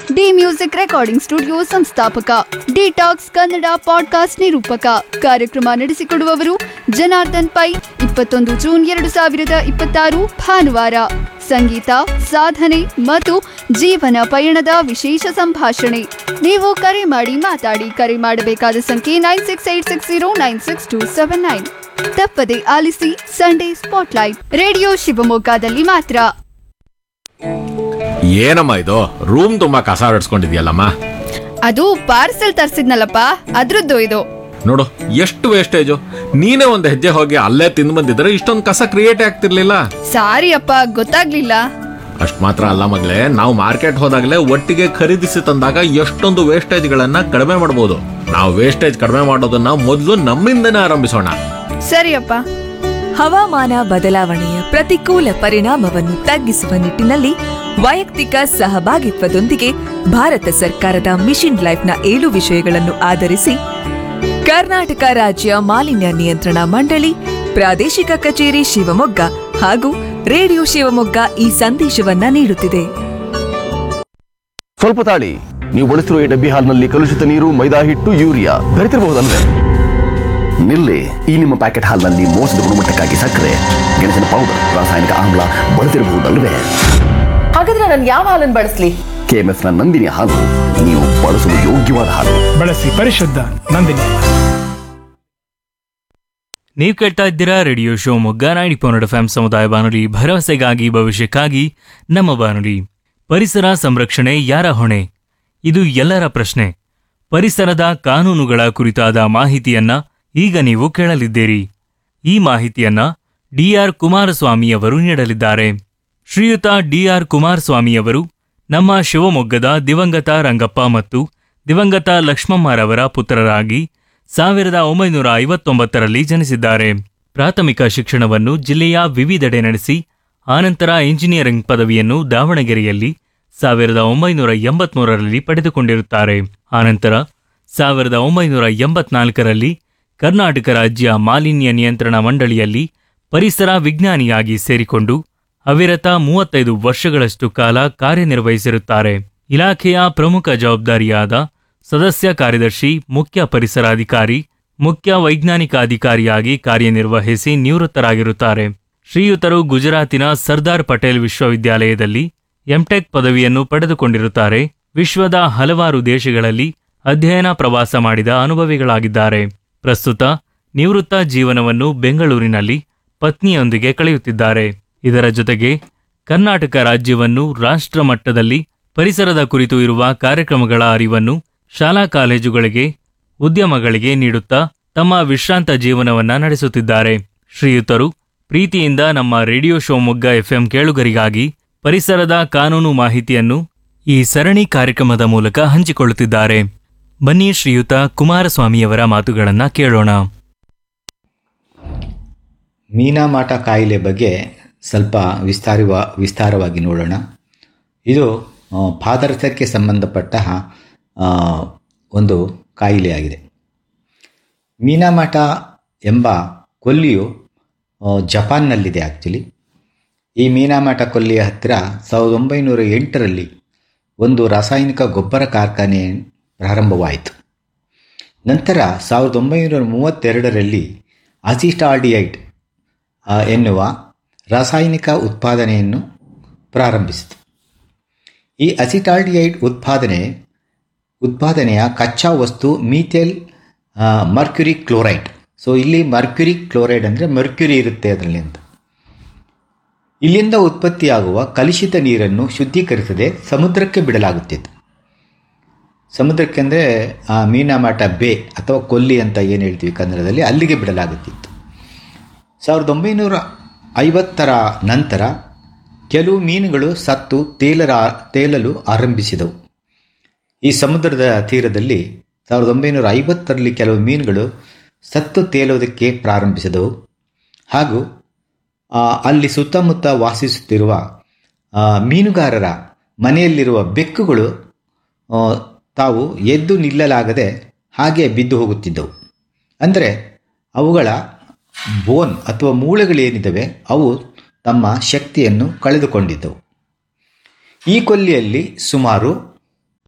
D music recording studio ಸಂಸ್ಥಾಪಕ detox Kannada podcast ನಿರೂಪಕ ಕಾರ್ಯಕ್ರಮ ನಡೆಸಿಕೊಡುವವರು ಜನಾರ್ದನ್ ಪೈ ಇಪ್ಪತ್ತೊಂದು ಜೂನ್ ಎರಡು ಸಾವಿರದ ಇಪ್ಪತ್ತಾರು ಭಾನುವಾರ ಸಂಗೀತ ಸಾಧನೆ ಮತ್ತು ಜೀವನ ಪಯಣದ ವಿಶೇಷ ಸಂಭಾಷಣೆ ನೀವು ಕರೆ ಮಾಡಿ ಮಾತಾಡಿ ಕರೆ ಮಾಡಬೇಕಾದ ಸಂಖ್ಯೆ nine six eight six zero nine six two seven nine ತಪ್ಪದೆ ಆಲಿಸಿ ಸಂಡೇ ಸ್ಪಾಟ್ಲೈಟ್ ರೇಡಿಯೋ ಶಿವಮೊಗ್ಗದಲ್ಲಿ ಮಾತ್ರ ಏನಮ್ಮ ಇದು ರೂಮ್ ತುಂಬಾ ಕಸ ಹೊಡ್ಸ್ಕೊಂಡಿದ್ಯಲ್ಲಮ್ಮ ಅದು ಪಾರ್ಸೆಲ್ ತರ್ಸಿದ್ನಲ್ಲಪ್ಪ ಅದ್ರದ್ದು ಇದು ನೋಡು ಎಷ್ಟು ವೇಸ್ಟೇಜು ನೀನೇ ಒಂದು ಹೆಜ್ಜೆ ಹೋಗಿ ಅಲ್ಲೇ ತಿಂದು ಬಂದಿದ್ರೆ ಇಷ್ಟೊಂದು ಕಸ ಕ್ರಿಯೇಟ್ ಆಗ್ತಿರ್ಲಿಲ್ಲ ಸಾರಿ ಅಪ್ಪ ಗೊತ್ತಾಗ್ಲಿಲ್ಲ ಅಷ್ಟ್ ಮಾತ್ರ ಅಲ್ಲ ಮಗಳೇ ನಾವು ಮಾರ್ಕೆಟ್ ಹೋದಾಗಲೇ ಒಟ್ಟಿಗೆ ಖರೀದಿಸಿ ತಂದಾಗ ಎಷ್ಟೊಂದು ವೇಸ್ಟೇಜ್ಗಳನ್ನ ಕಡಿಮೆ ಮಾಡ್ಬೋದು ನಾವು ವೇಸ್ಟೇಜ್ ಕಡಿಮೆ ಮಾಡೋದನ್ನ ಮೊದಲು ನಮ್ಮಿಂದನೇ ಆರಂಭಿಸೋಣ ಸರಿ ಅಪ್ಪ ಹವಾಮಾನ ಬದಲಾವಣೆಯ ಪ್ರತಿಕೂಲ ಪರಿಣಾಮವನ್ನು ತಗ್ಗಿಸುವ ನಿಟ್ಟಿನಲ್ಲಿ ವೈಯಕ್ತಿಕ ಸಹಭಾಗಿತ್ವದೊಂದಿಗೆ ಭಾರತ ಸರ್ಕಾರದ ಮಿಷನ್ ಲೈಫ್ನ ಏಳು ವಿಷಯಗಳನ್ನು ಆಧರಿಸಿ ಕರ್ನಾಟಕ ರಾಜ್ಯ ಮಾಲಿನ್ಯ ನಿಯಂತ್ರಣ ಮಂಡಳಿ ಪ್ರಾದೇಶಿಕ ಕಚೇರಿ ಶಿವಮೊಗ್ಗ ಹಾಗೂ ರೇಡಿಯೋ ಶಿವಮೊಗ್ಗ ಈ ಸಂದೇಶವನ್ನ ನೀಡುತ್ತಿದೆ ಸ್ವಲ್ಪ ತಾಳಿ ನೀವು ಬಳಸಿರುವ ಈ ಡಬ್ಬಿ ಹಾಲ್ನಲ್ಲಿ ಕಲುಷಿತ ನೀರು ಮೈದಾ ಹಿಟ್ಟು ಯೂರಿಯಾ ಬೆರೆತಿರಬಹುದಲ್ವೇ ನಿಲ್ಲಿ ಈ ನಿಮ್ಮ ಪ್ಯಾಕೆಟ್ ಹಾಲ್ನಲ್ಲಿ ಮೋಸದ ಗುಣಮಟ್ಟಕ್ಕಾಗಿ ಸಕ್ಕರೆ ಗೆಣಸಿನ ಪೌಡರ್ ರಾಸಾಯನಿಕ ಆಮ್ಲ ಬಳಸಿರಬಹುದಲ್ವೇ ಹಾಗಾದ್ರೆ ನಾನು ಯಾವ ಹಾಲನ್ನು ಬಳಸಲಿ ಕೆಎಂಎಫ್ ನ ನಂದಿನಿ ಹಾಲು ನೀವು ಬಳಸಲು ಯೋಗ್ಯವಾದ ಹಾಲು ಬಳಸಿ ಪರಿಶುದ್ಧ ನಂದಿನಿ ನೀವು ಕೇಳ್ತಾ ಇದ್ದೀರಾ radio Shivamogga ninety point F M ಸಮುದಾಯ ಬಾನುಲಿ ಭರವಸೆಗಾಗಿ ಭವಿಷ್ಯಕ್ಕಾಗಿ ನಮ್ಮ ಬಾನುಲಿ ಪರಿಸರ ಸಂರಕ್ಷಣೆ ಯಾರ ಹೊಣೆ ಇದು ಎಲ್ಲರ ಪ್ರಶ್ನೆ ಪರಿಸರದ ಕಾನೂನುಗಳ ಕುರಿತಾದ ಮಾಹಿತಿಯನ್ನ ಈಗ ನೀವು ಕೇಳಲಿದ್ದೀರಿ ಈ ಮಾಹಿತಿಯನ್ನ ಡಿಆರ್ ಕುಮಾರಸ್ವಾಮಿಯವರು ನೀಡಲಿದ್ದಾರೆ ಶ್ರೀಯುತ ಡಿಆರ್ ಕುಮಾರಸ್ವಾಮಿಯವರು ನಮ್ಮ ಶಿವಮೊಗ್ಗದ ದಿವಂಗತ ರಂಗಪ್ಪ ಮತ್ತು ದಿವಂಗತ ಲಕ್ಷ್ಮಮ್ಮರವರ ಪುತ್ರರಾಗಿ ಸಾವಿರದ ಒಂಬೈನೂರ ಐವತ್ತೊಂಬತ್ತರಲ್ಲಿ ಜನಿಸಿದ್ದಾರೆ ಪ್ರಾಥಮಿಕ ಶಿಕ್ಷಣವನ್ನು ಜಿಲ್ಲೆಯ ವಿವಿಧೆಡೆ ನಡೆಸಿ ಆನಂತರ ಇಂಜಿನಿಯರಿಂಗ್ ಪದವಿಯನ್ನು ದಾವಣಗೆರೆಯಲ್ಲಿ ಸಾವಿರದ ಒಂಬೈನೂರ ಎಂಬತ್ಮೂರರಲ್ಲಿ ಪಡೆದುಕೊಂಡಿರುತ್ತಾರೆ ಆನಂತರ ಸಾವಿರದ ಒಂಬೈನೂರ ಎಂಬತ್ನಾಲ್ಕರಲ್ಲಿ ಕರ್ನಾಟಕ ರಾಜ್ಯ ಮಾಲಿನ್ಯ ನಿಯಂತ್ರಣ ಮಂಡಳಿಯಲ್ಲಿ ಪರಿಸರ ವಿಜ್ಞಾನಿಯಾಗಿ ಸೇರಿಕೊಂಡು ಅವಿರತ ಮೂವತ್ತೈದು ವರ್ಷಗಳಷ್ಟು ಕಾಲ ಕಾರ್ಯನಿರ್ವಹಿಸಿರುತ್ತಾರೆ ಇಲಾಖೆಯ ಪ್ರಮುಖ ಜವಾಬ್ದಾರಿಯಾದ ಸದಸ್ಯ ಕಾರ್ಯದರ್ಶಿ ಮುಖ್ಯ ಪರಿಸರಾಧಿಕಾರಿ ಮುಖ್ಯ ವೈಜ್ಞಾನಿಕ ಅಧಿಕಾರಿಯಾಗಿ ಕಾರ್ಯನಿರ್ವಹಿಸಿ ನಿವೃತ್ತರಾಗಿರುತ್ತಾರೆ ಶ್ರೀಯುತರು ಗುಜರಾತಿನ ಸರ್ದಾರ್ ಪಟೇಲ್ ವಿಶ್ವವಿದ್ಯಾಲಯದಲ್ಲಿ ಎಂಟೆಕ್ ಪದವಿಯನ್ನು ಪಡೆದುಕೊಂಡಿರುತ್ತಾರೆ ವಿಶ್ವದ ಹಲವಾರು ದೇಶಗಳಲ್ಲಿ ಅಧ್ಯಯನ ಪ್ರವಾಸ ಮಾಡಿದ ಅನುಭವಿಗಳಾಗಿದ್ದಾರೆ ಪ್ರಸ್ತುತ ನಿವೃತ್ತ ಜೀವನವನ್ನು ಬೆಂಗಳೂರಿನಲ್ಲಿ ಪತ್ನಿಯೊಂದಿಗೆ ಕಳೆಯುತ್ತಿದ್ದಾರೆ ಇದರ ಜೊತೆಗೆ ಕರ್ನಾಟಕ ರಾಜ್ಯವನ್ನು ರಾಷ್ಟ್ರ ಮಟ್ಟದಲ್ಲಿ ಪರಿಸರದ ಕುರಿತು ಇರುವ ಕಾರ್ಯಕ್ರಮಗಳ ಅರಿವನ್ನು ಶಾಲಾ ಕಾಲೇಜುಗಳಿಗೆ ಉದ್ಯಮಗಳಿಗೆ ನೀಡುತ್ತಾ ತಮ್ಮ ವಿಶ್ರಾಂತ ಜೀವನವನ್ನ ನಡೆಸುತ್ತಿದ್ದಾರೆ ಶ್ರೀಯುತರು ಪ್ರೀತಿಯಿಂದ ನಮ್ಮ ರೇಡಿಯೋ ಶಿವಮೊಗ್ಗ ಎಫ್ಎಂ ಕೇಳುಗರಿಗಾಗಿ ಪರಿಸರದ ಕಾನೂನು ಮಾಹಿತಿಯನ್ನು ಈ ಸರಣಿ ಕಾರ್ಯಕ್ರಮದ ಮೂಲಕ ಹಂಚಿಕೊಳ್ಳುತ್ತಿದ್ದಾರೆ ಬನ್ನಿ ಶ್ರೀಯುತ ಕುಮಾರಸ್ವಾಮಿಯವರ ಮಾತುಗಳನ್ನ ಕೇಳೋಣ ಮೀನಾಮಾಟ ಕಾಯಿಲೆ ಬಗ್ಗೆ ಸ್ವಲ್ಪ ವಿಸ್ತಾರವ ವಿಸ್ತಾರವಾಗಿ ನೋಡೋಣ ಇದು ಆ, ಪಾದರಸಕ್ಕೆ ಸಂಬಂಧಪಟ್ಟ ಆ, ಒಂದು ಕಾಯಿಲೆಯಾಗಿದೆ ಮೀನಾಮಾಟ ಎಂಬ ಕೊಲ್ಲಿಯು ಆ, ಜಪಾನ್ನಲ್ಲಿದೆ ಆ್ಯಕ್ಚುಲಿ ಈ ಮೀನಾಮಾಟ ಕೊಲ್ಲಿಯ ಹತ್ತಿರ ಸಾವಿರದ ಒಂಬೈನೂರ ಎಂಟರಲ್ಲಿ ಒಂದು ರಾಸಾಯನಿಕ ಗೊಬ್ಬರ ಕಾರ್ಖಾನೆ ಪ್ರಾರಂಭವಾಯಿತು ನಂತರ ಸಾವಿರದ ಒಂಬೈನೂರ ಮೂವತ್ತೆರಡರಲ್ಲಿ ಅಸಿಟಾಲ್ಡಿಯೈಟ್ ಆ, ಎನ್ನುವ ರಾಸಾಯನಿಕ ಉತ್ಪಾದನೆಯನ್ನು ಪ್ರಾರಂಭಿಸಿತು ಈ ಅಸಿಟಾಲ್ಡಿಯೈಡ್ ಉತ್ಪಾದನೆ ಉತ್ಪಾದನೆಯ ಕಚ್ಚಾ ವಸ್ತು ಮೀಥೇಲ್ ಆ, ಮರ್ಕ್ಯುರಿ ಕ್ಲೋರೈಡ್ ಸೊ ಇಲ್ಲಿ ಮರ್ಕ್ಯುರಿ ಕ್ಲೋರೈಡ್ ಅಂದರೆ ಮರ್ಕ್ಯುರಿ ಇರುತ್ತೆ ಅದರಲ್ಲಿ ಅಂತ ಇಲ್ಲಿಂದ ಉತ್ಪತ್ತಿಯಾಗುವ ಕಲುಷಿತ ನೀರನ್ನು ಶುದ್ಧೀಕರಿಸದೆ ಸಮುದ್ರಕ್ಕೆ ಬಿಡಲಾಗುತ್ತಿತ್ತು ಸಮುದ್ರಕ್ಕೆ ಅಂದರೆ ಆ ಮೀನಾಮಾಟ ಬೇ ಅಥವಾ ಕೊಲ್ಲಿ ಅಂತ ಏನು ಹೇಳ್ತೀವಿ ಕನ್ನಡದಲ್ಲಿ ಅಲ್ಲಿಗೆ ಬಿಡಲಾಗುತ್ತಿತ್ತು ಸಾವಿರದ ಒಂಬೈನೂರ ಐವತ್ತರ ನಂತರ ಕೆಲವು ಮೀನುಗಳು ಸತ್ತು ತೇಲರ ತೇಲಲು ಆರಂಭಿಸಿದವು ಈ ಸಮುದ್ರದ ತೀರದಲ್ಲಿ ಸಾವಿರದ ಒಂಬೈನೂರ ಐವತ್ತರಲ್ಲಿ ಕೆಲವು ಮೀನುಗಳು ಸತ್ತು ತೇಲೋದಕ್ಕೆ ಪ್ರಾರಂಭಿಸಿದವು ಹಾಗೂ ಆ, ಅಲ್ಲಿ ಸುತ್ತಮುತ್ತ ವಾಸಿಸುತ್ತಿರುವ ಆ, ಮೀನುಗಾರರ ಮನೆಯಲ್ಲಿರುವ ಬೆಕ್ಕುಗಳು ಆ, ತಾವು ಎದ್ದು ನಿಲ್ಲಲಾಗದೆ ಹಾಗೆ ಬಿದ್ದು ಹೋಗುತ್ತಿದ್ದವು ಅಂದರೆ ಅವುಗಳ ಬೋನ್ ಅಥವಾ ಮೂಳೆಗಳೇನಿದ್ದಾವೆ ಅವು ತಮ್ಮ ಶಕ್ತಿಯನ್ನು ಕಳೆದುಕೊಂಡಿದ್ದವು ಈ ಕೊಲ್ಲಿಯಲ್ಲಿ ಸುಮಾರು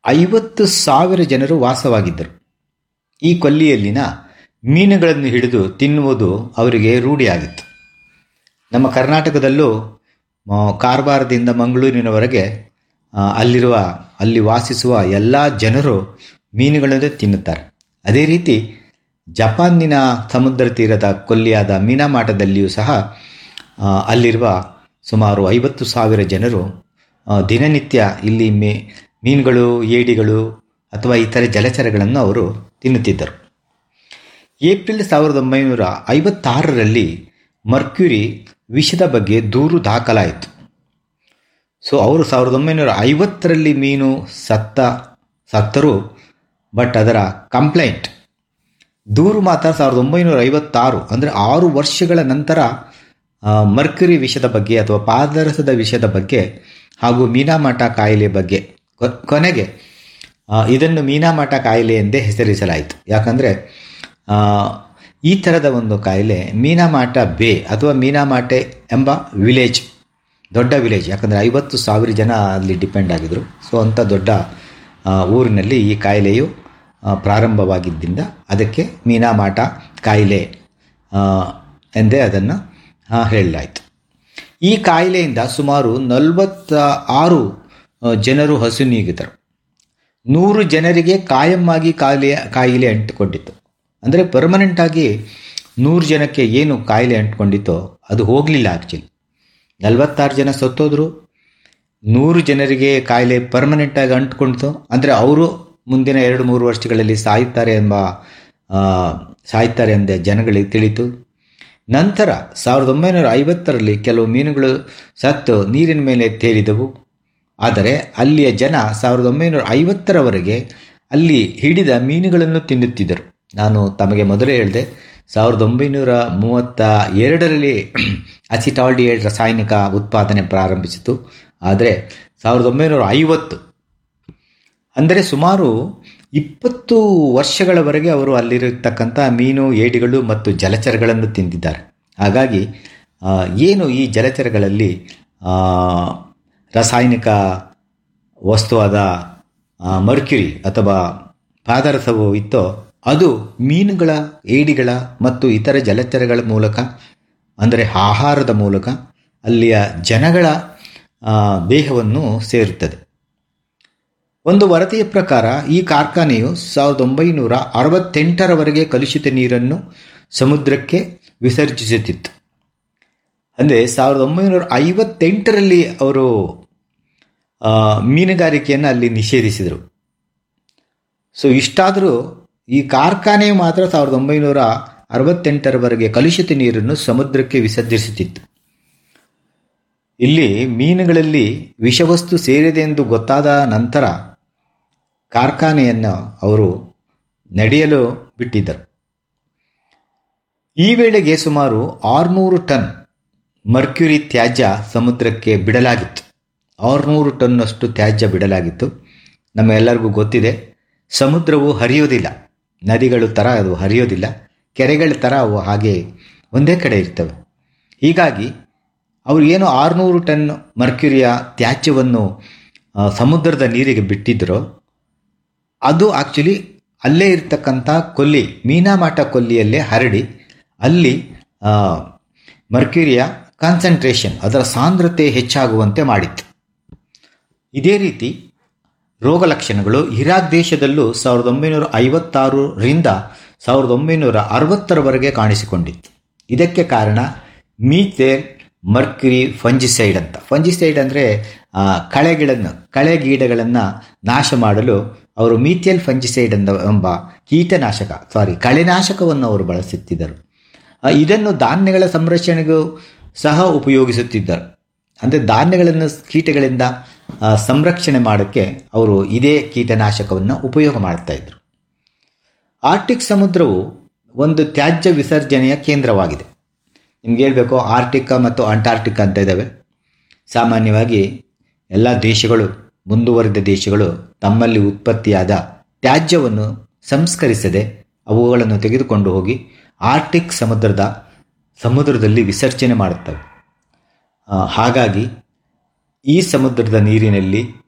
ಐವತ್ತು ಸಾವಿರ ಜನರು ವಾಸವಾಗಿದ್ದರು ಈ ಕೊಲ್ಲಿಯಲ್ಲಿನ ಮೀನುಗಳನ್ನು ಹಿಡಿದು ತಿನ್ನುವುದು ಅವರಿಗೆ ರೂಢಿಯಾಗಿತ್ತು ನಮ್ಮ ಕರ್ನಾಟಕದಲ್ಲೂ ಆ, ಕಾರವಾರದಿಂದ ಮಂಗಳೂರಿನವರೆಗೆ ಆ, ಅಲ್ಲಿರುವ ಅಲ್ಲಿ ವಾಸಿಸುವ ಎಲ್ಲ ಜನರು ಮೀನುಗಳನ್ನು ತಿನ್ನುತ್ತಾರೆ ಅದೇ ರೀತಿ ಜಪಾನಿನ ಸಮುದ್ರ ತೀರದ ಕೊಲ್ಲಿಯಾದ ಮೀನಾಮಾಟದಲ್ಲಿಯೂ ಸಹ ಆ, ಅಲ್ಲಿರುವ ಸುಮಾರು ಐವತ್ತು ಸಾವಿರ ಜನರು ಆ, ದಿನನಿತ್ಯ ಇಲ್ಲಿ ಮೇ ಮೀನುಗಳು ಏಡಿಗಳು ಅಥವಾ ಇತರೆ ಜಲಚರಗಳನ್ನು ಅವರು ತಿನ್ನುತ್ತಿದ್ದರು ಏಪ್ರಿಲ್ ಸಾವಿರದ ಒಂಬೈನೂರ ಐವತ್ತಾರರಲ್ಲಿ ಮರ್ಕ್ಯುರಿ ವಿಷದ ಬಗ್ಗೆ ದೂರು ದಾಖಲಾಯಿತು ಸೊ ಅವರು ಸಾವಿರದ ಒಂಬೈನೂರ ಐವತ್ತರಲ್ಲಿ ಮೀನು ಸತ್ತ ಸತ್ತರು ಬಟ್ ಅದರ ಕಂಪ್ಲೇಂಟ್ ದೂರು ಮಾತ್ರ ಸಾವಿರದ ಒಂಬೈನೂರ ಐವತ್ತಾರು ಅಂದರೆ ಆರು ವರ್ಷಗಳ ನಂತರ ಆ, ಮರ್ಕ್ಯುರಿ ವಿಷದ ಬಗ್ಗೆ ಅಥವಾ ಪಾದರಸದ ವಿಷದ ಬಗ್ಗೆ ಹಾಗೂ ಮೀನಾಮಾಟ ಕಾಯಿಲೆ ಬಗ್ಗೆ ಕೊ- ಕೊನೆಗೆ ಆ, ಇದನ್ನು ಮೀನಾಮಾಟ ಕಾಯಿಲೆ ಎಂದೇ ಹೆಸರಿಸಲಾಯಿತು ಯಾಕಂದರೆ ಈ ಥರದ ಒಂದು ಕಾಯಿಲೆ ಮೀನಾಮಾಟ ಬೇ ಅಥವಾ ಮೀನಾಮಾಟೆ ಎಂಬ ವಿಲೇಜ್ ದೊಡ್ಡ ವಿಲೇಜ್ ಯಾಕಂದರೆ ಐವತ್ತು ಸಾವಿರ ಜನ ಅಲ್ಲಿ ಡಿಪೆಂಡ್ ಆಗಿದ್ದರು ಸೊ ಅಂಥ ದೊಡ್ಡ ಆ, ಊರಿನಲ್ಲಿ ಈ ಕಾಯಿಲೆಯು ಆ, ಪ್ರಾರಂಭವಾಗಿದ್ದರಿಂದ ಅದಕ್ಕೆ ಮೀನಾಮಾಟ ಕಾಯಿಲೆ ಆ, ಎಂದೇ ಅದನ್ನು ಆ, ಹೇಳಲಾಯಿತು ಈ ಕಾಯಿಲೆಯಿಂದ ಸುಮಾರು ನಲವತ್ತ ಆರು ಆ, ಜನರು ಹಸು ನೀಗಿದರು ನೂರು ಜನರಿಗೆ ಕಾಯಮ್ಮಾಗಿ ಕಾಯಿಲೆ ಕಾಯಿಲೆ ಅಂಟಿಕೊಂಡಿತ್ತು ಅಂದರೆ ಪರ್ಮನೆಂಟಾಗಿ ನೂರು ಜನಕ್ಕೆ ಏನು ಕಾಯಿಲೆ ಅಂಟ್ಕೊಂಡಿತ್ತೋ ಅದು ಹೋಗಲಿಲ್ಲ ಆ್ಯಕ್ಚುಲಿ ನಲವತ್ತಾರು ಜನ ಸತ್ತೋದ್ರು ನೂರು ಜನರಿಗೆ ಕಾಯಿಲೆ ಪರ್ಮನೆಂಟಾಗಿ ಅಂಟ್ಕೊಂಡಿತು ಅಂದರೆ ಅವರು ಮುಂದಿನ ಎರಡು ಮೂರು ವರ್ಷಗಳಲ್ಲಿ ಸಾಯುತ್ತಾರೆ ಎಂಬ ಆ, ಸಾಯ್ತಾರೆ ಎಂದ ಜನಗಳಿಗೆ ತಿಳಿತು ನಂತರ ಸಾವಿರದ ಒಂಬೈನೂರ ಐವತ್ತರಲ್ಲಿ ಕೆಲವು ಮೀನುಗಳು ಸತ್ತು ನೀರಿನ ಮೇಲೆ ತೇಲಿದವು ಆದರೆ ಅಲ್ಲಿಯ ಜನ ಸಾವಿರದ ಒಂಬೈನೂರ ಐವತ್ತರವರೆಗೆ ಅಲ್ಲಿ ಹಿಡಿದ ಮೀನುಗಳನ್ನು ತಿನ್ನುತ್ತಿದ್ದರು ನಾನು ತಮಗೆ ಮೊದಲೇ ಹೇಳಿದೆ ಸಾವಿರದ ಒಂಬೈನೂರ ಮೂವತ್ತ ಎರಡರಲ್ಲಿ ಅಸಿಟಾಲ್ಡಿಯೇಟ್ ರಾಸಾಯನಿಕ ಉತ್ಪಾದನೆ ಪ್ರಾರಂಭಿಸಿತು ಆದರೆ ಸಾವಿರದ ಒಂಬೈನೂರ ಐವತ್ತು ಅಂದರೆ ಸುಮಾರು ಇಪ್ಪತ್ತು ವರ್ಷಗಳವರೆಗೆ ಅವರು ಅಲ್ಲಿರತಕ್ಕಂಥ ಮೀನು ಏಡಿಗಳು ಮತ್ತು ಜಲಚರಗಳನ್ನು ತಿಂದಿದ್ದಾರೆ ಹಾಗಾಗಿ ಆ, ಏನು ಈ ಜಲಚರಗಳಲ್ಲಿ ಆ, ರಾಸಾಯನಿಕ ವಸ್ತುವಾದ ಆ, ಮರ್ಕ್ಯುರಿ ಅಥವಾ ಪಾದರಸವು ಇತ್ತೋ ಅದು ಮೀನುಗಳ ಏಡಿಗಳ ಮತ್ತು ಇತರ ಜಲಚರಗಳ ಮೂಲಕ ಅಂದರೆ ಆಹಾರದ ಮೂಲಕ ಅಲ್ಲಿಯ ಜನಗಳ ಆ, ದೇಹವನ್ನು ಸೇರುತ್ತದೆ ಒಂದು ವರದಿಯ ಪ್ರಕಾರ ಈ ಕಾರ್ಖಾನೆಯು ಸಾವಿರದ ಒಂಬೈನೂರ ಅರವತ್ತೆಂಟರವರೆಗೆ ಕಲುಷಿತ ನೀರನ್ನು ಸಮುದ್ರಕ್ಕೆ ವಿಸರ್ಜಿಸುತ್ತಿತ್ತು ಅಂದರೆ ಸಾವಿರದ ಒಂಬೈನೂರ ಐವತ್ತೆಂಟರಲ್ಲಿ ಅವರು ಆ, ಮೀನುಗಾರಿಕೆಯನ್ನು ಅಲ್ಲಿ ನಿಷೇಧಿಸಿದರು ಸೊ ಇಷ್ಟಾದರೂ ಈ ಕಾರ್ಖಾನೆಯು ಮಾತ್ರ ಸಾವಿರದ ಒಂಬೈನೂರ ಅರವತ್ತೆಂಟರವರೆಗೆ ಕಲುಷಿತ ನೀರನ್ನು ಸಮುದ್ರಕ್ಕೆ ವಿಸರ್ಜಿಸುತ್ತಿತ್ತು ಇಲ್ಲಿ ಮೀನುಗಳಲ್ಲಿ ವಿಷವಸ್ತು ಸೇರಿದೆ ಎಂದು ಗೊತ್ತಾದ ನಂತರ ಕಾರ್ಖಾನೆಯನ್ನು ಅವರು ನಡೆಯಲು ಬಿಟ್ಟಿದ್ದರು ಈ ವೇಳೆಗೆ ಸುಮಾರು ಆರುನೂರು ಟನ್ ಮರ್ಕ್ಯುರಿ ತ್ಯಾಜ್ಯ ಸಮುದ್ರಕ್ಕೆ ಬಿಡಲಾಗಿತ್ತು ಆರುನೂರು ಟನ್ನಷ್ಟು ತ್ಯಾಜ್ಯ ಬಿಡಲಾಗಿತ್ತು ನಮ್ಮ ಎಲ್ಲರಿಗೂ ಗೊತ್ತಿದೆ ಸಮುದ್ರವು ಹರಿಯೋದಿಲ್ಲ ನದಿಗಳು ಥರ ಅದು ಹರಿಯೋದಿಲ್ಲ ಕೆರೆಗಳ ಥರ ಅವು ಹಾಗೆ ಒಂದೇ ಕಡೆ ಇರ್ತವೆ ಹೀಗಾಗಿ ಅವರು ಏನು ಆರುನೂರು ಟನ್ ಮರ್ಕ್ಯುರಿಯ ತ್ಯಾಜ್ಯವನ್ನು ಆ, ಸಮುದ್ರದ ನೀರಿಗೆ ಬಿಟ್ಟಿದ್ದರೋ ಅದು ಆ್ಯಕ್ಚುಲಿ ಅಲ್ಲೇ ಇರ್ತಕ್ಕಂಥ ಕೊಲ್ಲಿ ಮೀನಾಮಾಟ ಕೊಲ್ಲಿಯಲ್ಲೇ ಹರಡಿ ಅಲ್ಲಿ ಆ, ಮರ್ಕ್ಯುರಿಯ ಕಾನ್ಸಂಟ್ರೇಷನ್ ಅದರ ಸಾಂದ್ರತೆ ಹೆಚ್ಚಾಗುವಂತೆ ಮಾಡಿತ್ತು ಇದೇ ರೀತಿ ರೋಗ ಲಕ್ಷಣಗಳು ಇರಾಕ್ ದೇಶದಲ್ಲೂ ಸಾವಿರದ ಒಂಬೈನೂರ ಐವತ್ತಾರರಿಂದ ಸಾವಿರದ ಒಂಬೈನೂರ ಅರವತ್ತರವರೆಗೆ ಕಾಣಿಸಿಕೊಂಡಿತ್ತು ಇದಕ್ಕೆ ಕಾರಣ ಮೀಥೇಲ್ ಮರ್ಕ್ಯುರಿ ಫಂಜಿಸೈಡ್ ಅಂತ ಫಂಜಿಸೈಡ್ ಅಂದರೆ ಕಳೆಗಳನ್ನು ಕಳೆಗೀಡಗಳನ್ನು ನಾಶ ಮಾಡಲು ಅವರು ಮೀಥೇಲ್ ಫಂಜಿಸೈಡ್ ಎಂದ ಎಂಬ ಕೀಟನಾಶಕ ಸಾರಿ ಕಳೆನಾಶಕವನ್ನು ಅವರು ಬಳಸುತ್ತಿದ್ದರು ಆ, ಇದನ್ನು ಧಾನ್ಯಗಳ ಸಂರಕ್ಷಣೆಗೂ ಸಹ ಉಪಯೋಗಿಸುತ್ತಿದ್ದರು ಅಂದರೆ ಧಾನ್ಯಗಳನ್ನು ಕೀಟಗಳಿಂದ ಆ, ಸಂರಕ್ಷಣೆ ಮಾಡೋಕ್ಕೆ ಅವರು ಇದೇ ಕೀಟನಾಶಕವನ್ನು ಉಪಯೋಗ ಮಾಡ್ತಾ ಇದ್ರು ಆರ್ಟಿಕ್ ಸಮುದ್ರವು ಒಂದು ತ್ಯಾಜ್ಯ ವಿಸರ್ಜನೆಯ ಕೇಂದ್ರವಾಗಿದೆ ನಿಮ್ಗೆ ಹೇಳಬೇಕು ಆರ್ಟಿಕಾ ಮತ್ತು ಅಂಟಾರ್ಟಿಕಾ ಅಂತ ಇದ್ದಾವೆ ಸಾಮಾನ್ಯವಾಗಿ ಎಲ್ಲ ದೇಶಗಳು ಮುಂದುವರಿದ ದೇಶಗಳು ತಮ್ಮಲ್ಲಿ ಉತ್ಪತ್ತಿಯಾದ ತ್ಯಾಜ್ಯವನ್ನು ಸಂಸ್ಕರಿಸದೆ ಅವುಗಳನ್ನು ತೆಗೆದುಕೊಂಡು ಹೋಗಿ ಆರ್ಟಿಕ್ ಸಮುದ್ರದ ಸಮುದ್ರದಲ್ಲಿ ವಿಸರ್ಜನೆ ಮಾಡುತ್ತವೆ ಆ, ಹಾಗಾಗಿ ಈ ಸಮುದ್ರದ ನೀರಿನಲ್ಲಿ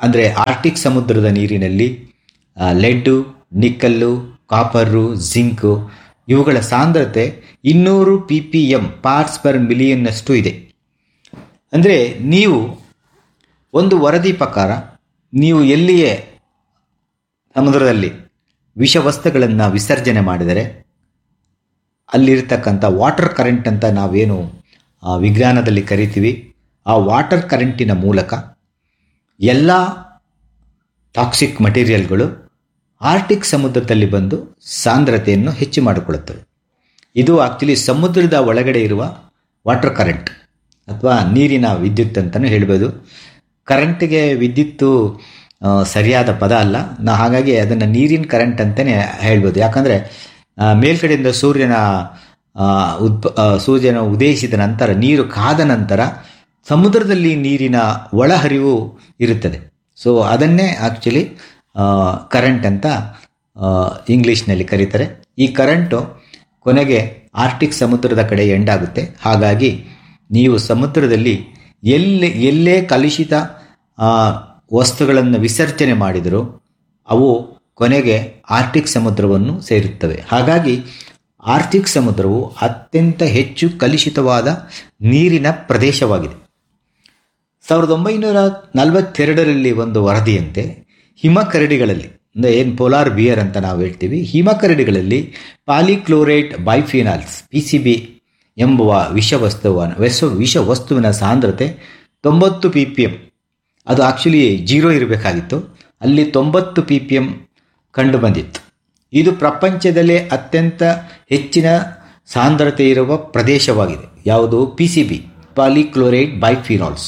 ಅಂದರೆ ಆರ್ಟಿಕ್ ಸಮುದ್ರದ ನೀರಿನಲ್ಲಿ ಆ, ಲೆಡ್ಡು ನಿಕ್ಕಲ್ಲು ಕಾಪರು ಜಿಂಕು ಇವುಗಳ ಸಾಂದ್ರತೆ ಇನ್ನೂರು P P M parts per ಮಿಲಿಯನ್ನಷ್ಟು ಇದೆ ಅಂದರೆ ನೀವು ಒಂದು ವರದಿ ಪ್ರಕಾರ ನೀವು ಎಲ್ಲಿಯೇ ಸಮುದ್ರದಲ್ಲಿ ವಿಷವಸ್ತುಗಳನ್ನು ವಿಸರ್ಜನೆ ಮಾಡಿದರೆ ಅಲ್ಲಿರ್ತಕ್ಕಂಥ ವಾಟರ್ ಕರೆಂಟ್ ಅಂತ ನಾವೇನು ಆ, ವಿಜ್ಞಾನದಲ್ಲಿ ಕರಿತೀವಿ ಆ ವಾಟರ್ ಕರೆಂಟಿನ ಮೂಲಕ ಎಲ್ಲ ಟಾಕ್ಸಿಕ್ ಮಟೀರಿಯಲ್ಗಳು ಆರ್ಟಿಕ್ ಸಮುದ್ರದಲ್ಲಿ ಬಂದು ಸಾಂದ್ರತೆಯನ್ನು ಹೆಚ್ಚು ಮಾಡಿಕೊಳ್ಳುತ್ತವೆ ಇದು ಆಕ್ಚುಲಿ ಸಮುದ್ರದ ಒಳಗಡೆ ಇರುವ ವಾಟರ್ ಕರೆಂಟ್ ಅಥವಾ ನೀರಿನ ವಿದ್ಯುತ್ ಅಂತಲೂ ಹೇಳ್ಬೋದು ಕರೆಂಟಿಗೆ ವಿದ್ಯುತ್ತು ಆ, ಸರಿಯಾದ ಪದ ಅಲ್ಲ ನಾ ಹಾಗಾಗಿ ಅದನ್ನು ನೀರಿನ ಕರೆಂಟ್ ಅಂತಲೇ ಹೇಳ್ಬೋದು ಯಾಕಂದರೆ ಮೇಲ್ಗಡೆಯಿಂದ ಸೂರ್ಯನ ಆ, ಉದ್ಪ ಆ, ಸೂರ್ಯನ ಉದಯಿಸಿದ ನಂತರ ನೀರು ಕಾದ ನಂತರ ಸಮುದ್ರದಲ್ಲಿ ನೀರಿನ ಒಳಹರಿವು ಇರುತ್ತದೆ ಸೊ ಅದನ್ನೇ ಆ್ಯಕ್ಚುಲಿ ಕರೆಂಟ್ ಅಂತ ಆ, ಇಂಗ್ಲೀಷ್ನಲ್ಲಿ ಕರೀತಾರೆ ಈ ಕರೆಂಟು ಕೊನೆಗೆ ಆರ್ಟಿಕ್ ಸಮುದ್ರದ ಕಡೆ ಎಂಡಾಗುತ್ತೆ ಹಾಗಾಗಿ ನೀವು ಸಮುದ್ರದಲ್ಲಿ ಎಲ್ಲಿ ಎಲ್ಲೇ ಕಲುಷಿತ ಆ, ವಸ್ತುಗಳನ್ನು ವಿಸರ್ಜನೆ ಮಾಡಿದರೂ ಅವು ಕೊನೆಗೆ ಆರ್ಟಿಕ್ ಸಮುದ್ರವನ್ನು ಸೇರುತ್ತವೆ ಹಾಗಾಗಿ ಆರ್ಟಿಕ್ ಸಮುದ್ರವು ಅತ್ಯಂತ ಹೆಚ್ಚು ಕಲುಷಿತವಾದ ನೀರಿನ ಪ್ರದೇಶವಾಗಿದೆ ಸಾವಿರದ ಒಂಬೈನೂರ ನಲವತ್ತೆರಡರಲ್ಲಿ ಒಂದು ವರದಿಯಂತೆ ಹಿಮಕರಡಿಗಳಲ್ಲಿ ಅಂದರೆ ಏನು ಪೋಲಾರ್ ಬಿಯರ್ ಅಂತ ನಾವು ಹೇಳ್ತೀವಿ ಹಿಮಕರಡಿಗಳಲ್ಲಿ polychlorinated biphenyls P C B ಎಂಬುವ ವಿಷವಸ್ತುವನ್ನು ವಿಷ ವಿಷವಸ್ತುವಿನ ಸಾಂದ್ರತೆ ತೊಂಬತ್ತು ಪಿ ಪಿ ಎಮ್ ಅದು ಆಕ್ಚುಲಿ ಜೀರೋ ಇರಬೇಕಾಗಿತ್ತು ಅಲ್ಲಿ ತೊಂಬತ್ತು ಪಿ ಪಿ ಎಮ್ ಕಂಡು ಬಂದಿತ್ತು ಇದು ಪ್ರಪಂಚದಲ್ಲೇ ಅತ್ಯಂತ ಹೆಚ್ಚಿನ ಸಾಂದ್ರತೆ ಇರುವ ಪ್ರದೇಶವಾಗಿದೆ ಯಾವುದು P C B polychloride biphenyls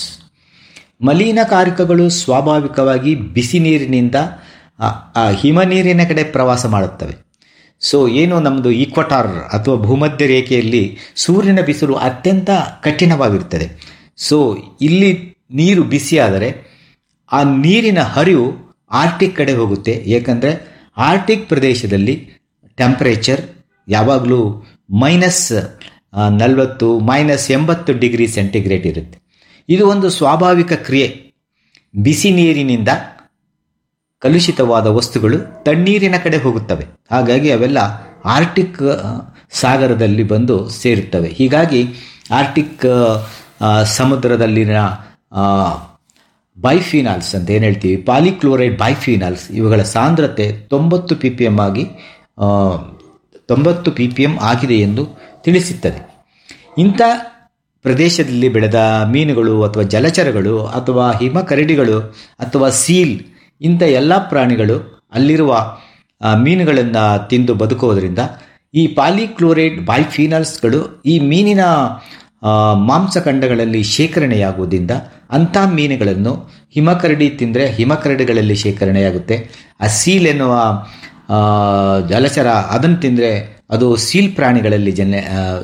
ಮಲಿನಕಾರಕಗಳು ಸ್ವಾಭಾವಿಕವಾಗಿ ಬಿಸಿ ನೀರಿನಿಂದ ಆ, ಆ ಹಿಮ ನೀರಿನ ಕಡೆ ಪ್ರವಾಸ ಮಾಡುತ್ತವೆ ಸೊ ಏನು ನಮ್ಮದು ಈಕ್ವಟಾರ್ ಅಥವಾ ಭೂಮಧ್ಯ ರೇಖೆಯಲ್ಲಿ ಸೂರ್ಯನ ಬಿಸಿಲು ಅತ್ಯಂತ ಕಠಿಣವಾಗಿರುತ್ತದೆ ಸೊ ಇಲ್ಲಿ ನೀರು ಬಿಸಿಯಾದರೆ ಆ ನೀರಿನ ಹರಿವು ಆರ್ಟಿಕ್ ಕಡೆ ಹೋಗುತ್ತೆ ಏಕೆಂದರೆ ಆರ್ಟಿಕ್ ಪ್ರದೇಶದಲ್ಲಿ ಟೆಂಪರೇಚರ್ ಯಾವಾಗಲೂ ಮೈನಸ್ ನಲವತ್ತು ಮೈನಸ್ ಎಂಬತ್ತು ಡಿಗ್ರಿ ಸೆಂಟಿಗ್ರೇಡ್ ಇರುತ್ತೆ ಇದು ಒಂದು ಸ್ವಾಭಾವಿಕ ಕ್ರಿಯೆ ಬಿಸಿ ನೀರಿನಿಂದ ಕಲುಷಿತವಾದ ವಸ್ತುಗಳು ತಣ್ಣೀರಿನ ಕಡೆ ಹೋಗುತ್ತವೆ ಹಾಗಾಗಿ ಅವೆಲ್ಲ ಆರ್ಟಿಕ್ ಆ, ಸಾಗರದಲ್ಲಿ ಬಂದು ಸೇರುತ್ತವೆ ಹೀಗಾಗಿ ಆರ್ಟಿಕ್ ಆ, ಸಮುದ್ರದಲ್ಲಿನ ಆ, ಬೈಫಿನಾಲ್ಸ್ ಅಂತ ಏನು ಹೇಳ್ತೀವಿ ಪಾಲಿಕ್ಲೋರೈಡ್ ಬೈಫಿನಾಲ್ಸ್ ಇವುಗಳ ಸಾಂದ್ರತೆ ತೊಂಬತ್ತು ಪಿ ಪಿ ಎಮ್ ಆಗಿ ಆ, ತೊಂಬತ್ತು ಪಿ ಪಿ ಎಮ್ ಆಗಿದೆ ಎಂದು ತಿಳಿಸುತ್ತದೆ ಇಂಥ ಪ್ರದೇಶದಲ್ಲಿ ಬೆಳೆದ ಮೀನುಗಳು ಅಥವಾ ಜಲಚರಗಳು ಅಥವಾ ಹಿಮಕರಡಿಗಳು ಅಥವಾ ಸೀಲ್ ಇಂಥ ಎಲ್ಲ ಪ್ರಾಣಿಗಳು ಅಲ್ಲಿರುವ ಮೀನುಗಳನ್ನು ತಿಂದು ಬದುಕುವುದರಿಂದ ಈ ಪಾಲಿಕ್ಲೋರೈಡ್ ಬೈಫಿನಾಲ್ಸ್ಗಳು ಈ ಮೀನಿನ ಆ, ಮಾಂಸಖಂಡಗಳಲ್ಲಿ ಶೇಖರಣೆಯಾಗುವುದರಿಂದ ಅಂಥ ಮೀನುಗಳನ್ನು ಹಿಮಕರಡಿ ತಿಂದರೆ ಹಿಮಕರಡಿಗಳಲ್ಲಿ ಶೇಖರಣೆಯಾಗುತ್ತೆ ಆ ಸೀಲ್ ಎನ್ನುವ ಆ, ಜಲಚರ ಅದನ್ನು ತಿಂದರೆ ಅದು ಸೀಲ್ ಪ್ರಾಣಿಗಳಲ್ಲಿ ಜನ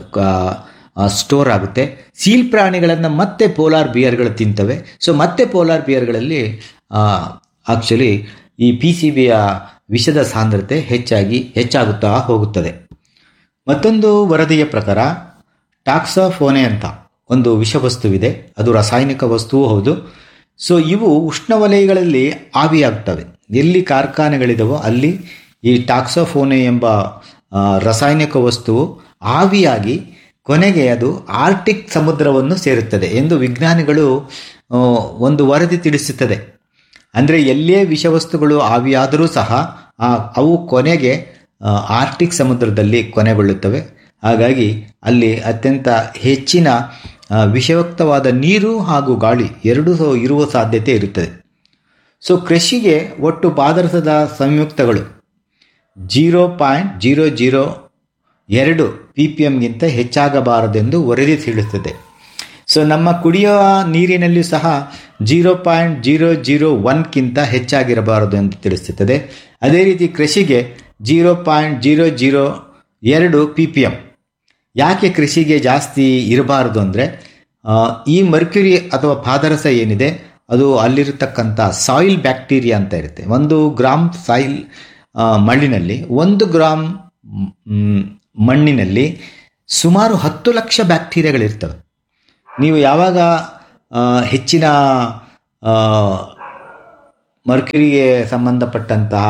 ಸ್ಟೋರ್ ಆಗುತ್ತೆ ಸೀಲ್ ಪ್ರಾಣಿಗಳನ್ನು ಮತ್ತೆ ಪೋಲಾರ್ ಬಿಯರ್ಗಳು ತಿಂತವೆ ಸೊ ಮತ್ತೆ ಪೋಲಾರ್ ಬಿಯರ್ಗಳಲ್ಲಿ ಆಕ್ಚುಲಿ ಈ ಪಿ ಸಿ ಬಿಯ ವಿಷದ ಸಾಂದ್ರತೆ ಹೆಚ್ಚಾಗಿ ಹೆಚ್ಚಾಗುತ್ತಾ ಹೋಗುತ್ತದೆ ಮತ್ತೊಂದು ವರದಿಯ ಪ್ರಕಾರ ಟಾಕ್ಸಾಫೋನೆ ಅಂತ ಒಂದು ವಿಷವಸ್ತುವಿದೆ ಅದು ರಾಸಾಯನಿಕ ವಸ್ತುವೂ ಹೌದು ಸೊ ಇವು ಉಷ್ಣವಲಯಗಳಲ್ಲಿ ಆವಿಯಾಗ್ತವೆ ಎಲ್ಲಿ ಕಾರ್ಖಾನೆಗಳಿದಾವೋ ಅಲ್ಲಿ ಈ ಟಾಕ್ಸೋಫೋನೆ ಎಂಬ ಆ, ರಾಸಾಯನಿಕ ವಸ್ತುವು ಆವಿಯಾಗಿ ಕೊನೆಗೆ ಅದು ಆರ್ಟಿಕ್ ಸಮುದ್ರವನ್ನು ಸೇರುತ್ತದೆ ಎಂದು ವಿಜ್ಞಾನಿಗಳು ಆ, ಒಂದು ವರದಿ ತಿಳಿಸುತ್ತದೆ ಅಂದರೆ ಎಲ್ಲೇ ವಿಷವಸ್ತುಗಳು ಆವಿಯಾದರೂ ಸಹ ಆ, ಅವು ಕೊನೆಗೆ ಆ, ಆರ್ಟಿಕ್ ಸಮುದ್ರದಲ್ಲಿ ಕೊನೆಗೊಳ್ಳುತ್ತವೆ ಹಾಗಾಗಿ ಅಲ್ಲಿ ಅತ್ಯಂತ ಹೆಚ್ಚಿನ ಆ, ವಿಷಯುಕ್ತವಾದ ನೀರು ಹಾಗೂ ಗಾಳಿ ಎರಡೂ ಸಹ ಇರುವ ಸಾಧ್ಯತೆ ಇರುತ್ತದೆ ಸೊ ಕೃಷಿಗೆ ಒಟ್ಟು ಪಾದರಸದ ಸಂಯುಕ್ತಗಳು ಜೀರೋ ಪಾಯಿಂಟ್ ಜೀರೋ ಜೀರೋ ಎರಡು ಪಿ ಪಿ ಎಮ್ಗಿಂತ ಹೆಚ್ಚಾಗಬಾರದೆಂದು ವರದಿ ತಿಳಿಸುತ್ತದೆ ಸೊ ನಮ್ಮ ಕುಡಿಯುವ ನೀರಿನಲ್ಲಿ ಸಹ ಜೀರೋ ಪಾಯಿಂಟ್ ಜೀರೋ ಜೀರೋ ಒನ್ಗಿಂತ ಹೆಚ್ಚಾಗಿರಬಾರದು ಎಂದು ತಿಳಿಸುತ್ತದೆ ಅದೇ ರೀತಿ ಕೃಷಿಗೆ ಜೀರೋ ಪಾಯಿಂಟ್ ಜೀರೋ ಜೀರೋ ಎರಡು ಪಿ ಪಿ ಎಮ್ ಯಾಕೆ ಕೃಷಿಗೆ ಜಾಸ್ತಿ ಇರಬಾರದು ಅಂದರೆ ಈ ಮರ್ಕ್ಯುರಿ ಅಥವಾ ಪಾದರಸ ಏನಿದೆ ಅದು ಅಲ್ಲಿರತಕ್ಕಂಥ ಸಾಯಿಲ್ ಬ್ಯಾಕ್ಟೀರಿಯಾ ಅಂತ ಇರುತ್ತೆ ಒಂದು ಗ್ರಾಮ್ ಸಾಯಿಲ್ ಆ, ಮಣ್ಣಿನಲ್ಲಿ ಒಂದು ಗ್ರಾಮ್ ಮ್, ಮಣ್ಣಿನಲ್ಲಿ ಸುಮಾರು ಹತ್ತು ಲಕ್ಷ ಬ್ಯಾಕ್ಟೀರಿಯಾಗಳಿರ್ತವೆ ನೀವು ಯಾವಾಗ ಆ, ಹೆಚ್ಚಿನ ಆ, ಮರ್ಕ್ಯುರಿಗೆ ಸಂಬಂಧಪಟ್ಟಂತಹ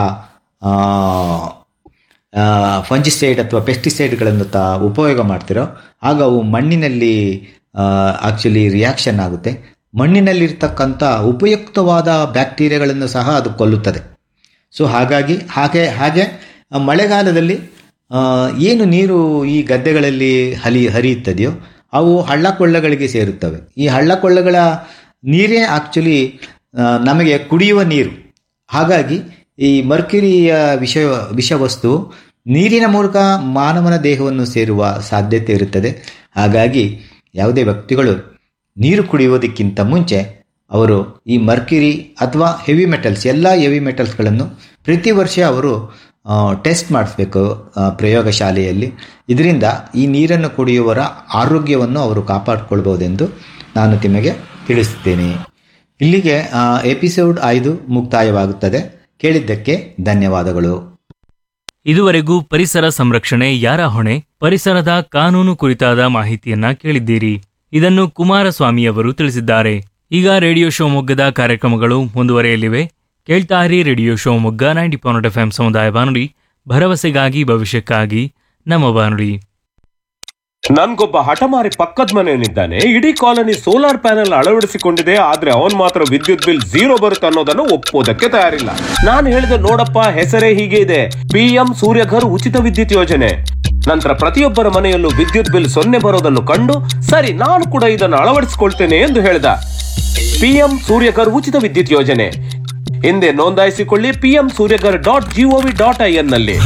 ಫಂಜಿಸೈಡ್ ಅಥವಾ ಪೆಸ್ಟಿಸೈಡ್ಗಳನ್ನು ತ ಉಪಯೋಗ ಮಾಡ್ತಿರೋ ಆಗ ಅವು ಮಣ್ಣಿನಲ್ಲಿ ಆಕ್ಚುಲಿ ರಿಯಾಕ್ಷನ್ ಆಗುತ್ತೆ ಮಣ್ಣಿನಲ್ಲಿರ್ತಕ್ಕಂಥ ಉಪಯುಕ್ತವಾದ ಬ್ಯಾಕ್ಟೀರಿಯಾಗಳನ್ನು ಸಹ ಅದು ಕೊಲ್ಲುತ್ತದೆ ಸೊ ಹಾಗಾಗಿ ಹಾಗೆ ಹಾಗೆ ಆ ಮಳೆಗಾಲದಲ್ಲಿ ಆ, ಏನು ನೀರು ಈ ಗದ್ದೆಗಳಲ್ಲಿ ಹಲಿ ಹರಿಯುತ್ತದೆಯೋ ಅವು ಹಳ್ಳ ಕೊಳ್ಳಗಳಿಗೆ ಸೇರುತ್ತವೆ ಈ ಹಳ್ಳ ಕೊಳ್ಳಗಳ ನೀರೇ ಆಕ್ಚುಲಿ ನಮಗೆ ಕುಡಿಯುವ ನೀರು ಹಾಗಾಗಿ ಈ ಮರ್ಕ್ಯುರಿಯ ವಿಷ ವಿಷವಸ್ತು ನೀರಿನ ಮೂಲಕ ಮಾನವನ ದೇಹವನ್ನು ಸೇರುವ ಸಾಧ್ಯತೆ ಇರುತ್ತದೆ ಹಾಗಾಗಿ ಯಾವುದೇ ವ್ಯಕ್ತಿಗಳು ನೀರು ಕುಡಿಯುವುದಕ್ಕಿಂತ ಮುಂಚೆ ಅವರು ಈ ಮರ್ಕ್ಯುರಿ ಅಥವಾ ಹೆವಿ ಮೆಟಲ್ಸ್ ಎಲ್ಲ ಹೆವಿ ಮೆಟಲ್ಸ್ಗಳನ್ನು ಪ್ರತಿ ವರ್ಷ ಅವರು ಟೆಸ್ಟ್ ಮಾಡಿಸ್ಬೇಕು ಆ, ಪ್ರಯೋಗಶಾಲೆಯಲ್ಲಿ ಇದರಿಂದ ಈ ನೀರನ್ನು ಕುಡಿಯುವವರ ಆರೋಗ್ಯವನ್ನು ಅವರು ಕಾಪಾಡಿಕೊಳ್ಬಹುದೆಂದು ನಾನು ನಿಮಗೆ ತಿಳಿಸುತ್ತೇನೆ ಇಲ್ಲಿಗೆ ಆ, ಎಪಿಸೋಡ್ ಐದು ಮುಕ್ತಾಯವಾಗುತ್ತದೆ ಕೇಳಿದ್ದಕ್ಕೆ ಧನ್ಯವಾದಗಳು ಇದುವರೆಗೂ ಪರಿಸರ ಸಂರಕ್ಷಣೆ ಯಾರ ಹೊಣೆ ಪರಿಸರದ ಕಾನೂನು ಕುರಿತಾದ ಮಾಹಿತಿಯನ್ನ ಕೇಳಿದ್ದೀರಿ ಇದನ್ನು ಕುಮಾರಸ್ವಾಮಿ ಅವರು ತಿಳಿಸಿದ್ದಾರೆ ಈಗ ರೇಡಿಯೋ ಶಿವಮೊಗ್ಗದ ಕಾರ್ಯಕ್ರಮಗಳು ಮುಂದುವರೆಯಲಿವೆ ಕೇಳ್ತಾ ಇರಿ radio Shivamogga ninety point F ಸಮುದಾಯ ಬಾನುಲಿ ಭರವಸೆಗಾಗಿ ಭವಿಷ್ಯಕ್ಕಾಗಿ ನಮ್ಮ ಬಾನುಲಿ ನನ್ಗೊಬ್ಬ ಹಠಮಾರಿ ಪಕ್ಕದ ಮನೆಯಲ್ಲಿದ್ದಾನೆ ಇಡೀ ಕಾಲನಿ ಸೋಲಾರ್ ಪ್ಯಾನೆಲ್ ಅಳವಡಿಸಿಕೊಂಡಿದೆ ಆದ್ರೆ ಅವನ್ ಮಾತ್ರ ವಿದ್ಯುತ್ ಬಿಲ್ ಝೀರೋ ಬರುತ್ತೆ ಅನ್ನೋದನ್ನು ಒಪ್ಪೋದಕ್ಕೆ ತಯಾರಿಲ್ಲ ನಾನು ಹೇಳಿದೆ ನೋಡಪ್ಪ ಹೆಸರೇ ಹೀಗೆ ಇದೆ ಪಿಎಂ ಸೂರ್ಯಘರ್ ಉಚಿತ ವಿದ್ಯುತ್ ಯೋಜನೆ ನಂತರ ಪ್ರತಿಯೊಬ್ಬರ ಮನೆಯಲ್ಲೂ ವಿದ್ಯುತ್ ಬಿಲ್ ಸೊನ್ನೆ ಬರೋದನ್ನು ಕಂಡು ಸರಿ ನಾನು ಕೂಡ ಇದನ್ನು ಅಳವಡಿಸಿಕೊಳ್ತೇನೆ ಎಂದು ಹೇಳಿದ ಪಿಎಂ ಸೂರ್ಯಘರ್ ಉಚಿತ ವಿದ್ಯುತ್ ಯೋಜನೆ ಹಿಂದೆ ನೋಂದಾಯಿಸಿಕೊಳ್ಳಿ PM Suryaghar dot GOV dot I N ನಲ್ಲಿ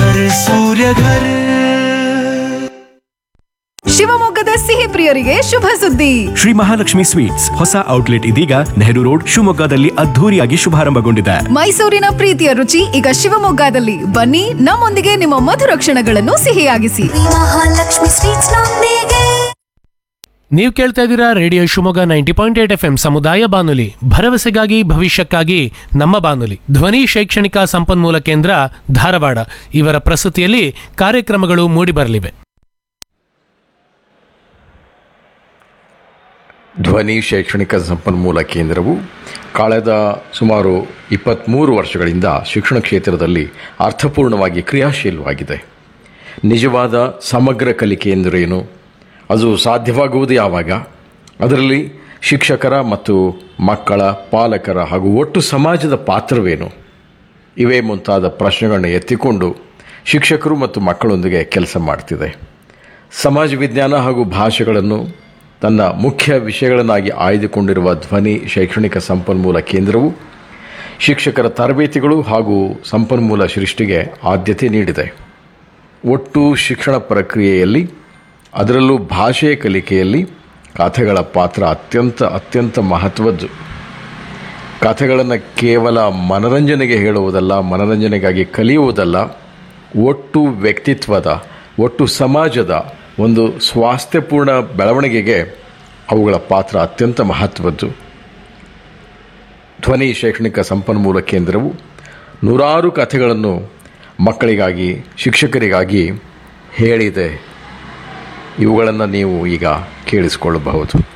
ಶಿವಮೊಗ್ಗದ ಸಿಹಿ ಪ್ರಿಯರಿಗೆ ಶುಭ ಸುದ್ದಿ ಶ್ರೀ ಮಹಾಲಕ್ಷ್ಮಿ ಸ್ವೀಟ್ಸ್ ಹೊಸ ಔಟ್ಲೆಟ್ ಇದೀಗ ನೆಹರು ರೋಡ್ ಶಿವಮೊಗ್ಗದಲ್ಲಿ ಅದ್ಧೂರಿಯಾಗಿ ಶುಭಾರಂಭಗೊಂಡಿದೆ ಮೈಸೂರಿನ ಪ್ರೀತಿಯ ರುಚಿ ಈಗ ಶಿವಮೊಗ್ಗದಲ್ಲಿ ಬನ್ನಿ ನಮ್ಮೊಂದಿಗೆ ನಿಮ್ಮ ಮಧುರ ಕ್ಷಣಗಳನ್ನು ಸಿಹಿಯಾಗಿಸಿ ಮಹಾಲಕ್ಷ್ಮಿ ಸ್ವೀಟ್ಸ್ ನೊಂದಿಗೆ ನೀವು ಕೇಳ್ತಾ ಇದ್ದೀರಾ radio Shivamogga ninety point eight F M ಸಮುದಾಯ ಬಾನುಲಿ ಭರವಸೆಗಾಗಿ ಭವಿಷ್ಯಕ್ಕಾಗಿ ನಮ್ಮ ಬಾನುಲಿ ಧ್ವನಿ ಶೈಕ್ಷಣಿಕ ಸಂಪನ್ಮೂಲ ಕೇಂದ್ರ ಧಾರವಾಡ ಇವರ ಪ್ರಸ್ತುತಿಯಲ್ಲಿ ಕಾರ್ಯಕ್ರಮಗಳು ಮೂಡಿಬರಲಿವೆ ಧ್ವನಿ ಶೈಕ್ಷಣಿಕ ಸಂಪನ್ಮೂಲ ಕೇಂದ್ರವು ಕಳೆದ ಸುಮಾರು ಇಪ್ಪತ್ತ್ಮೂರು ವರ್ಷಗಳಿಂದ ಶಿಕ್ಷಣ ಕ್ಷೇತ್ರದಲ್ಲಿ ಅರ್ಥಪೂರ್ಣವಾಗಿ ಕ್ರಿಯಾಶೀಲವಾಗಿದೆ ನಿಜವಾದ ಸಮಗ್ರ ಕಲಿಕೆ ಎಂದರೇನು ಅದು ಸಾಧ್ಯವಾಗುವುದು ಯಾವಾಗ ಅದರಲ್ಲಿ ಶಿಕ್ಷಕರ ಮತ್ತು ಮಕ್ಕಳ ಪಾಲಕರ ಹಾಗೂ ಒಟ್ಟು ಸಮಾಜದ ಪಾತ್ರವೇನು ಇವೇ ಮುಂತಾದ ಪ್ರಶ್ನೆಗಳನ್ನ ಎತ್ತಿಕೊಂಡು ಶಿಕ್ಷಕರು ಮತ್ತು ಮಕ್ಕಳೊಂದಿಗೆ ಕೆಲಸ ಮಾಡ್ತಿದೆ ಸಮಾಜ ವಿಜ್ಞಾನ ಹಾಗೂ ಭಾಷೆಗಳನ್ನು ತನ್ನ ಮುಖ್ಯ ವಿಷಯಗಳನ್ನಾಗಿ ಆಯ್ದುಕೊಂಡಿರುವ ಧ್ವನಿ ಶೈಕ್ಷಣಿಕ ಸಂಪನ್ಮೂಲ ಕೇಂದ್ರವು ಶಿಕ್ಷಕರ ತರಬೇತಿಗಳು ಹಾಗೂ ಸಂಪನ್ಮೂಲ ಸೃಷ್ಟಿಗೆ ಆದ್ಯತೆ ನೀಡಿದೆ ಒಟ್ಟು ಶಿಕ್ಷಣ ಪ್ರಕ್ರಿಯೆಯಲ್ಲಿ ಅದರಲ್ಲೂ ಭಾಷೆಯ ಕಲಿಕೆಯಲ್ಲಿ ಕಥೆಗಳ ಪಾತ್ರ ಅತ್ಯಂತ ಅತ್ಯಂತ ಮಹತ್ವದ್ದು ಕಥೆಗಳನ್ನು ಕೇವಲ ಮನರಂಜನೆಗೆ ಹೇಳುವುದಲ್ಲ ಮನರಂಜನೆಗಾಗಿ ಕಲಿಯುವುದಲ್ಲ ಒಟ್ಟು ವ್ಯಕ್ತಿತ್ವದ ಒಟ್ಟು ಸಮಾಜದ ಒಂದು ಸ್ವಾಸ್ಥ್ಯಪೂರ್ಣ ಬೆಳವಣಿಗೆಗೆ ಅವುಗಳ ಪಾತ್ರ ಅತ್ಯಂತ ಮಹತ್ವದ್ದು ಧ್ವನಿ ಶೈಕ್ಷಣಿಕ ಸಂಪನ್ಮೂಲ ಕೇಂದ್ರವು ನೂರಾರು ಕಥೆಗಳನ್ನು ಮಕ್ಕಳಿಗಾಗಿ ಶಿಕ್ಷಕರಿಗಾಗಿ ಹೇಳಿದೆ ಇವುಗಳನ್ನು ನೀವು ಈಗ ಕೇಳಿಸಿಕೊಳ್ಳಬಹುದು